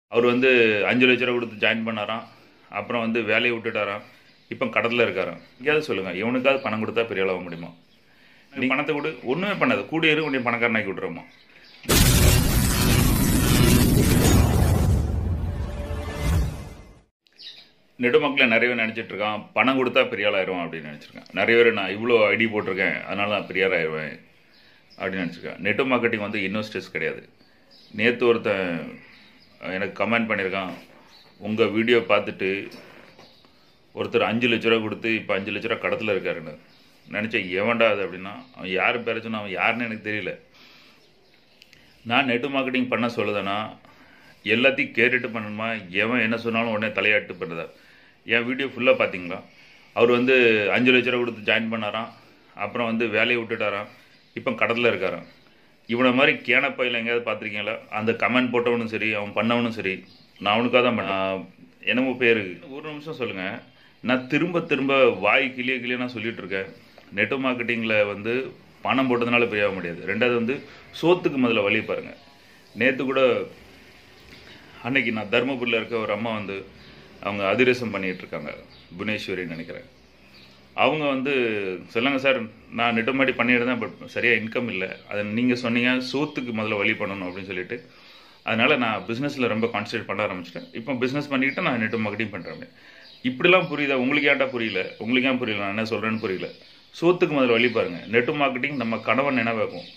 அவர் வந்து அஞ்சு லட்ச ரூபா கொடுத்து ஜாயின் பண்ணாராம் அப்புறம் வந்து வேலையை விட்டுட்டாராம் இப்போ கடலில் இருக்காராம் எங்கேயாவது சொல்லுங்கள் இவனுக்காவது பணம் கொடுத்தா பெரிய ஆளாக முடியுமா நீ பணத்தை கொடு ஒன்றுமே பண்ணாது கூடிய இரு உன்னை பணக்காரனாக்கி விட்டுருமா நெடுமக்களை நிறைய பேர் நினச்சிட்டு இருக்கான் பணம் கொடுத்தா பெரிய ஆளாயிருவான் அப்படின்னு நினச்சிருக்கேன் நிறைய பேர் நான் இவ்வளோ ஐடி போட்டிருக்கேன் அதனால நான் பெரிய ஆளாயிருவேன் அப்படின்னு நினச்சிருக்கேன் நெட்டு மார்க்கெட்டிங் வந்து இன்வெஸ்டர்ஸ் கிடையாது நேற்று ஒருத்தன் எனக்கு கமெண்ட் பண்ணியிருக்கான் உங்கள் வீடியோ பார்த்துட்டு ஒருத்தர் அஞ்சு லட்ச ரூபா கொடுத்து இப்போ அஞ்சு லட்ச ரூபா கடத்தில் இருக்காருன்னு நினச்சேன் எவன்டா அது அப்படின்னா அவன் யார் பேர சொன்னா அவன் யாருன்னு எனக்கு தெரியல நான் நெட்டு மார்க்கெட்டிங் பண்ண சொல்லுதேன்னா எல்லாத்தையும் கேட்டுட்டு பண்ணணுமா எவன் என்ன சொன்னாலும் உடனே தலையாட்டு பண்ணுறதா என் வீடியோ ஃபுல்லாக பார்த்தீங்களா அவர் வந்து அஞ்சு லட்ச ரூபா கொடுத்து ஜாயின் பண்ணாராம் அப்புறம் வந்து வேலையை விட்டுட்டாராம் இப்போ கடலில் இருக்காராம் இவனை மாதிரி கேனப்பையில் எங்கேயாவது பார்த்துருக்கீங்களா அந்த கமெண்ட் போட்டவனும் சரி அவன் பண்ணவனும் சரி நான் அவனுக்காக தான் பண்ணேன் என்னமோ பேர் ஒரு நிமிஷம் சொல்லுங்கள் நான் திரும்ப திரும்ப வாய் கிளிய கிளிய நான் சொல்லிட்டு இருக்கேன் நெட் மார்க்கெட்டிங்கில் வந்து பணம் போட்டதுனால பெரிய முடியாது ரெண்டாவது வந்து சோத்துக்கு முதல்ல வழி பாருங்கள் நேற்று கூட அன்னைக்கு நான் தருமபுரியில் இருக்க ஒரு அம்மா வந்து அவங்க அதிரசம் பண்ணிகிட்டு இருக்காங்க புவனேஸ்வரின்னு நினைக்கிறேன் அவங்க வந்து சொல்லுங்கள் சார் நான் நெட்டுமாடி பண்ணியிருந்தேன் பட் சரியாக இன்கம் இல்லை அதை நீங்கள் சொன்னீங்க சோத்துக்கு முதல்ல வழி பண்ணணும் அப்படின்னு சொல்லிட்டு அதனால் நான் பிஸ்னஸில் ரொம்ப கான்சன்ட்ரேட் பண்ண ஆரம்பிச்சிட்டேன் இப்போ பிஸ்னஸ் பண்ணிக்கிட்டு நான் நெட்டு மார்க்கெட்டிங் பண்ணுறேன் இப்படிலாம் புரியுதா உங்களுக்கு ஏன்டா புரியல உங்களுக்கு ஏன் புரியல நான் என்ன சொல்கிறேன்னு புரியல சோத்துக்கு முதல்ல வழி பாருங்கள் நெட்டு மார்க்கெட்டிங் நம்ம கணவன் நினைவாக்கும்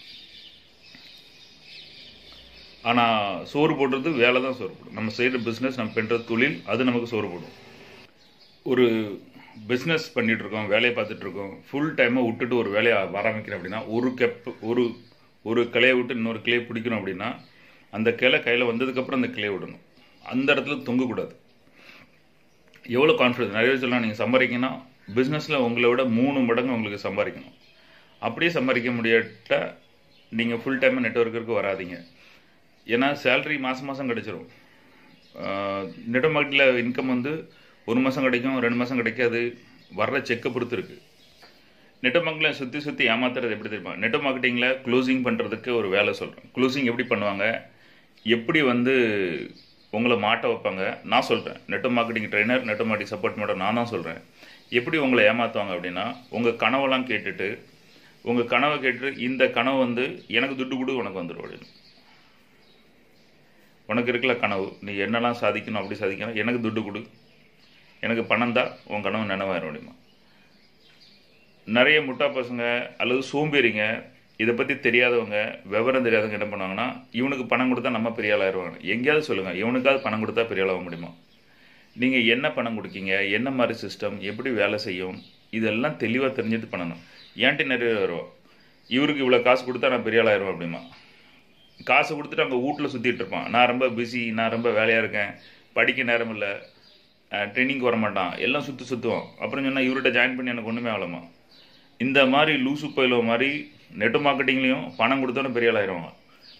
ஆனால் சோறு போடுறது வேலை தான் சோறு போடும் நம்ம செய்கிற பிஸ்னஸ் நம்ம பண்ணுற தொழில் அது நமக்கு சோறு போடும் ஒரு பிஸ்னஸ் பண்ணிட்டு இருக்கோம் வேலையை பார்த்துட்டு இருக்கோம் ஃபுல் டைமை விட்டுட்டு ஒரு வேலையை ஆரம்பிக்கிறேன் அப்படின்னா ஒரு கெப் ஒரு ஒரு கிளையை விட்டு இன்னொரு கிளையை பிடிக்கணும் அப்படின்னா அந்த கிளை கையில் வந்ததுக்கப்புறம் அந்த கிளையை விடணும் அந்த இடத்துல தொங்கக்கூடாது எவ்வளோ கான்ஃபிடன்ஸ் நிறைய பேர் சொல்லலாம் நீங்கள் சம்பாதிக்கணும் பிஸ்னஸில் உங்களை விட மூணு மடங்கு உங்களுக்கு சம்பாதிக்கணும் அப்படியே சம்பாதிக்க முடியாட்ட நீங்கள் ஃபுல் டைம் நெட்ஒர்க்கிற்கு வராதிங்க ஏன்னா சேலரி மாதம் மாதம் கிடச்சிரும் நெட் மார்க்கெட்டில் இன்கம் வந்து ஒரு மாதம் கிடைக்கும் ரெண்டு மாதம் கிடைக்காது வர்ற செக்கை பொறுத்து இருக்குது நெட் மார்க்கெட்டில் சுற்றி சுற்றி ஏமாத்துறது எப்படி தெரியுமா நெட் மார்க்கெட்டிங்கில் க்ளோசிங் பண்ணுறதுக்கு ஒரு வேலை சொல்கிறேன் க்ளோசிங் எப்படி பண்ணுவாங்க எப்படி வந்து உங்களை மாட்ட வைப்பாங்க நான் சொல்கிறேன் net marketing trainer net marketing support மட்டும் நான் தான் சொல்கிறேன் எப்படி உங்களை ஏமாற்றுவாங்க அப்படின்னா உங்கள் கனவெல்லாம் கேட்டுட்டு உங்கள் கனவை கேட்டு இந்த கனவு வந்து எனக்கு துட்டு கொடு உனக்கு வந்துடும் அப்படின்னு உனக்கு இருக்கல கனவு நீ என்னெல்லாம் சாதிக்கணும் அப்படி சாதிக்கணும் எனக்கு துட்டு கொடு எனக்கு பணம் தான் உன் கனவு நினைவாயிரும் முடியுமா நிறைய முட்டா பசங்க அல்லது சோம்பேறிங்க இதை பற்றி தெரியாதவங்க விவரம் தெரியாதவங்க என்ன பண்ணுவாங்கன்னா இவனுக்கு பணம் கொடுத்தா நம்ம பெரிய ஆளாயிருவாங்க எங்கேயாவது சொல்லுங்கள் இவனுக்காவது பணம் கொடுத்தா பெரிய ஆளாக முடியுமா நீங்கள் என்ன பணம் கொடுக்கீங்க என்ன மாதிரி சிஸ்டம் எப்படி வேலை செய்யும் இதெல்லாம் தெளிவாக தெரிஞ்சுட்டு பண்ணணும் ஏன்ட்டு நிறைய வருவோம் இவருக்கு இவ்வளோ காசு கொடுத்தா நான் பெரிய ஆளாயிருவேன் அப்படிமா காசை கொடுத்துட்டு அங்கே வீட்டில் சுற்றிட்டு இருப்பான் நான் ரொம்ப பிஸி நான் ரொம்ப வேலையாக இருக்கேன் படிக்க நேரம் இல்லை ட்ரைனிங்க்கு வர மாட்டான் எல்லாம் சுற்றி சுற்றுவான் அப்புறம் சொன்னால் இவர்கிட்ட ஜாயின் பண்ணி எனக்கு ஒன்றுமே ஆகலாமா இந்த மாதிரி லூசு பயிலோ மாதிரி நெட் மார்க்கெட்டிங்லேயும் பணம் கொடுத்தோன்னு பெரிய ஆளாயிருவாங்க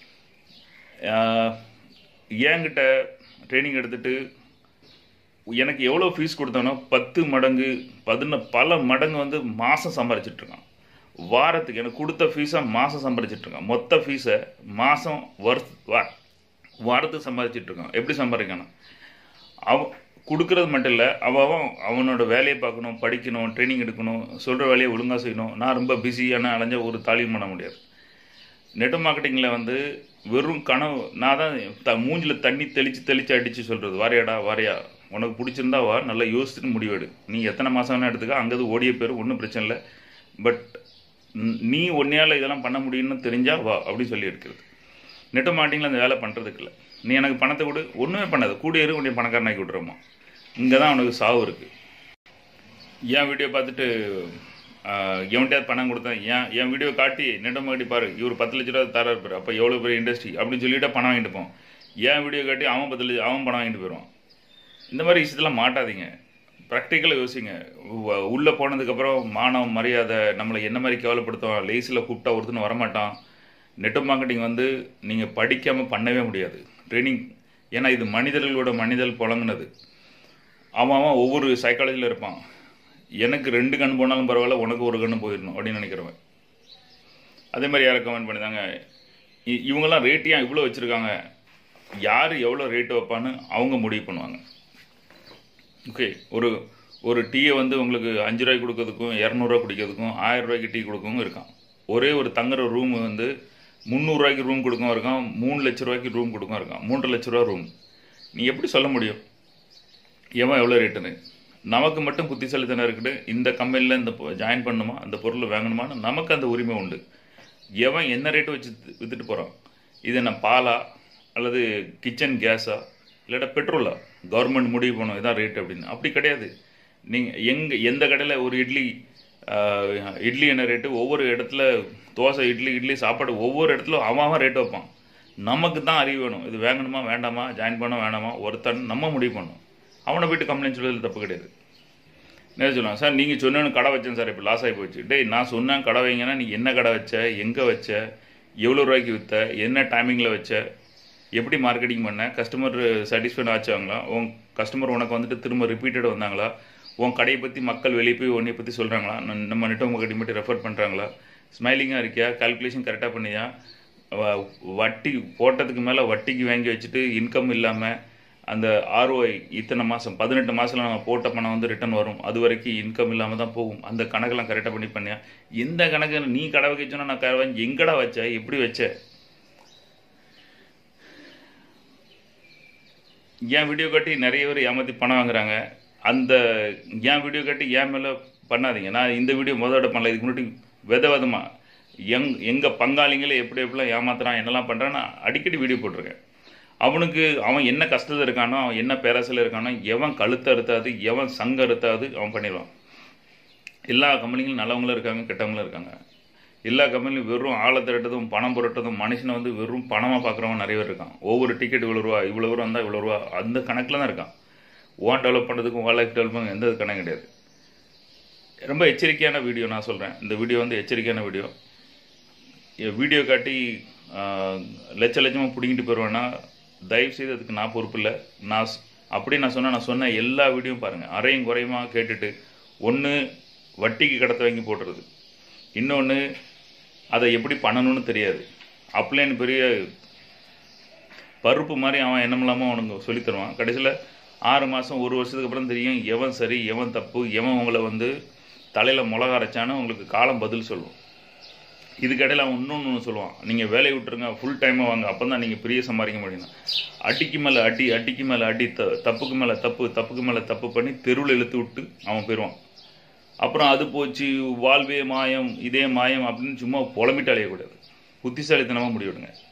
என்கிட்ட ட்ரைனிங் எடுத்துகிட்டு எனக்கு எவ்வளோ ஃபீஸ் கொடுத்தானோ பத்து மடங்கு பதின பல மடங்கு வந்து மாதம் சம்பாரிச்சிட்ருக்கான் வாரத்துக்கு எனக்கு கொடுத்த ஃபீஸை மாதம் சம்பாரிச்சிட்ருக்கான் மொத்த ஃபீஸை மாதம் வருஷ வா வாரத்துக்கு சம்பாதிச்சிட்ருக்கான் எப்படி சம்பாதிக்கணும் அவ கொடுக்கறது மட்டும் இல்லை அவன் அவனோட வேலையை பார்க்கணும் படிக்கணும் ட்ரைனிங் எடுக்கணும் சொல்கிற வேலையை ஒழுங்காக செய்யணும் நான் ரொம்ப பிஸியான அலைஞ்ச ஒரு தாலியும் பண்ண முடியாது நெட் மார்க்கெட்டிங்கில் வந்து வெறும் கனவு நான் தான் த மூஞ்சில் தண்ணி தெளித்து தெளித்து அடித்து சொல்கிறது வாரியாடா வாரியா உனக்கு பிடிச்சிருந்தா வா நல்லா யோசிச்சுட்டு முடிவெடு நீ எத்தனை மாதம் வேணால் எடுத்துக்க அங்கே ஓடிய பேர் ஒன்றும் பிரச்சனை இல்லை பட் நீ ஒன்றையால் இதெல்லாம் பண்ண முடியும்னு தெரிஞ்சால் வா அப்படின்னு சொல்லி எடுக்கிறது நெட்டு மார்க்கெட்டிங்கில் அந்த வேலை பண்ணுறதுக்கு இல்லை நீ எனக்கு பணத்தை கொடு ஒன்றுமே பண்ணாது கூட இரு உன்னை பணக்காரனாக்கி விட்றோமா இங்கே தான் உனக்கு சாவு இருக்குது என் வீடியோ பார்த்துட்டு எவன்கிட்டயாவது பணம் கொடுத்தேன் ஏன் என் வீடியோ காட்டி நெட்டை மாட்டி பாரு இவர் பத்து லட்ச ரூபா தர இருப்பார் அப்போ எவ்வளோ பெரிய இண்டஸ்ட்ரி அப்படின்னு சொல்லிட்டு பணம் வாங்கிட்டு போவோம் என் வீடியோ காட்டி அவன் பத்து லட்சம் அவன் பணம் வாங்கிட்டு போயிடுவான் இந்த மாதிரி விஷயத்தெல்லாம் மாட்டாதீங்க ப்ராக்டிக்கலாக யோசிங்க உள்ளே போனதுக்கப்புறம் மானம் மரியாதை நம்மளை என்ன மாதிரி கேவலப்படுத்துவான் லேசில் கூப்பிட்டா ஒருத்தனும் வரமாட்டான் நெட் மார்க்கெட்டிங் வந்து நீங்கள் படிக்காமல் பண்ணவே முடியாது ட்ரைனிங் ஏன்னா இது மனிதர்களோட மனிதல் புழங்குனது அவன் அவன் ஒவ்வொரு சைக்காலஜியில் இருப்பான் எனக்கு ரெண்டு கண் போனாலும் பரவாயில்ல உனக்கு ஒரு கண்ணு போயிடணும் அப்படின்னு நினைக்கிறவன் அதே மாதிரி யாரை கமெண்ட் பண்ணிதாங்க இவங்கெல்லாம் ரேட்டியாக இவ்வளோ வச்சுருக்காங்க யார் எவ்வளோ ரேட்டு வைப்பான்னு அவங்க முடிவு பண்ணுவாங்க ஓகே ஒரு ஒரு டீயை வந்து உங்களுக்கு அஞ்சு ரூபாய்க்கு கொடுக்கறதுக்கும் இரநூறுவா குடிக்கிறதுக்கும் ஆயிரம் ரூபாய்க்கு டீ கொடுக்கவும் இருக்கான் ஒரே ஒரு தங்குற ரூம் வந்து முந்நூறுரூவாய்க்கு ரூம் கொடுக்கவும் இருக்கான் மூணு லட்ச ரூபாய்க்கு ரூம் கொடுக்கவும் இருக்கான் மூன்று லட்ச ரூபா ரூம் நீ எப்படி சொல்ல முடியும் எவன் எவ்வளோ ரேட்டுன்னு நமக்கு மட்டும் புத்திசாலித்தனம் இருக்குது இந்த கம்பெனியில் இந்த ஜாயின் பண்ணணுமா அந்த பொருள் வாங்கணுமான்னு நமக்கு அந்த உரிமை உண்டு எவன் என்ன ரேட்டு வச்சு வித்து- வித்துட்டு போகிறான் இது என்ன பாலா அல்லது கிச்சன் கேஸா இல்லாட்டா பெட்ரோலா கவர்மெண்ட் முடிவு பண்ணும் இதான் ரேட் அப்படின்னு அப்படி கிடையாது நீங்கள் எங்கே எந்த கடையில் ஒரு இட்லி ஆஹ், இட்லி என்ன ரேட்டு ஒவ்வொரு இடத்துல தோசை இட்லி இட்லி சாப்பாடு ஒவ்வொரு இடத்துல அவன் அவன் ரேட் வைப்பான் நமக்கு தான் அறிவு வேணும் இது வாங்கணுமா வேண்டாமா ஜாயின் பண்ண வேண்டாமா ஒருத்தன் நம்ம முடிவு பண்ணணும் அவனை போயிட்டு கம்ப்ளைண்ட் சொல்றது தப்பு கிடையாது என்ன சொல்லுவாங்க சார் நீங்கள் சொன்னேன்னு கடை வச்சேன் சார் இப்போ லாஸ் ஆகி போச்சு டேய் நான் சொன்னேன் கடை வைங்கன்னா நீ என்ன கடை வச்ச எங்கே வச்ச எவ்வளோ ரூபாய்க்கு விற்ற என்ன டைமிங்கில் வச்ச எப்படி மார்க்கெட்டிங் பண்ண கஸ்டமர் சாட்டிஸ்ஃபைட் ஆச்சாங்களா உன் கஸ்டமர் உனக்கு வந்துட்டு திரும்ப ரிப்பீட்டட் வந்தாங்களா உன் கடையை பற்றி மக்கள் வெளியே போய் உன்னை பற்றி சொல்கிறாங்களா நம்ம நெட்வொர்க் மார்க்கெட்டிங் மட்டும் ரெஃபர் பண்ணுறாங்களா ஸ்மைலிங்காக இருக்கியா கால்குலேஷன் கரெக்டாக பண்ணியா வ- வட்டி போட்டதுக்கு மேலே வட்டிக்கு வாங்கி வச்சுட்டு இன்கம் இல்லாமல் அந்த ஆர்ஓஐ இத்தனை மாதம் பதினெட்டு மாதத்தில் நம்ம போட்ட பணம் வந்து ரிட்டர்ன் வரும் அது வரைக்கும் இன்கம் இல்லாமல் தான் போகும் அந்த கணக்கெல்லாம் கரெக்டாக பண்ணி பண்ணியா இந்த கணக்கு நீ கடை வைக்க சொன்னா நான் கடை வாங்கி எங்கடா வச்ச எப்படி வச்ச என் வீடியோ காட்டி நிறைய பேர் ஏமாற்றி பணம் வாங்குறாங்க அந்த என் வீடியோ காட்டி என் மேலே பண்ணாதீங்க நான் இந்த வீடியோ முதல்ல பண்ணல இதுக்கு முன்னாடி வித விதமாக எங் எங்கள் பங்காளிங்களே எப்படி எப்படிலாம் ஏமாத்துறான் என்னெல்லாம் பண்ணுறான் நான் அடிக்கடி வீடியோ போட்டிருக்கேன் அவனுக்கு அவன் என்ன கஷ்டத்தில் இருக்கானோ அவன் என்ன பேராசில் இருக்கானோ எவன் கழுத்தை அறுத்தாது எவன் சங்கம் அறுத்தாது அவன் பண்ணிடுவான் எல்லா கம்பெனிகளும் நல்லவங்களும் இருக்காங்க கெட்டவங்களும் இருக்காங்க எல்லா கம்பெனிலும் வெறும் ஆளை திரட்டதும் பணம் புரட்டதும் மனுஷனை வந்து வெறும் பணமாக பார்க்குறவன் நிறைய பேர் இருக்கான் ஒவ்வொரு டிக்கெட் இவ்வளோ ரூபா இவ்வளோ ரூபா வந்தால் இவ்வளோ ரூபா அந்த கணக்கில் தான் இருக்கான் ஓன் டெவலப் பண்ணுறதுக்கும் ஓன் லைஃப் டெவலப் பண்ண எந்த கணக்கு கிடையாது ரொம்ப எச்சரிக்கையான வீடியோ நான் சொல்கிறேன் இந்த வீடியோ வந்து எச்சரிக்கையான வீடியோ வீடியோ காட்டி ஆஹ், லட்ச லட்சமாக பிடிங்கிட்டு போயிடுவேன்னா தயவு செய்து அதுக்கு நான் பொறுப்பு இல்லை நான் ஸ்- அப்படி நான் சொன்னேன் நான் சொன்ன எல்லா வீடியோவும் பாருங்கள் அரையும் குறையுமா கேட்டுட்டு ஒன்று வட்டிக்கு கடத்த வாங்கி போட்டுறது இன்னொன்று அதை எப்படி பண்ணணும்னு தெரியாது அப்ளைன் பெரிய பருப்பு மாதிரி அவன் என்னமில்லாமல் அவனுக்கு சொல்லித் தருவான் கடைசியில் ஆறு மாதம் ஒரு வருஷத்துக்கு அப்புறம் தெரியும் எவன் சரி எவன் தப்பு எவன் உங்களை வந்து தலையில் மிளகா அரைச்சான்னு உங்களுக்கு காலம் பதில் சொல்லும் இதுக்கடையில் அவன் இன்னொன்று ஒன்று சொல்லுவான் நீங்கள் வேலையை விட்டுருங்க ஃபுல் டைமாக வாங்க அப்போ தான் நீங்கள் பெரிய சம்பாதிக்க முடியும் அடிக்கு மேலே அடி அடிக்கு மேலே அடி த தப்புக்கு மேலே தப்பு தப்புக்கு மேலே தப்பு பண்ணி தெருவில் இழுத்து விட்டு அவன் போயிடுவான் அப்புறம் அது போச்சு வாழ்வே மாயம் இதே மாயம் அப்படின்னு சும்மா புலம்பிட்டு அலையக்கூடாது புத்திசாலித்தனமாக முடிவெடுங்க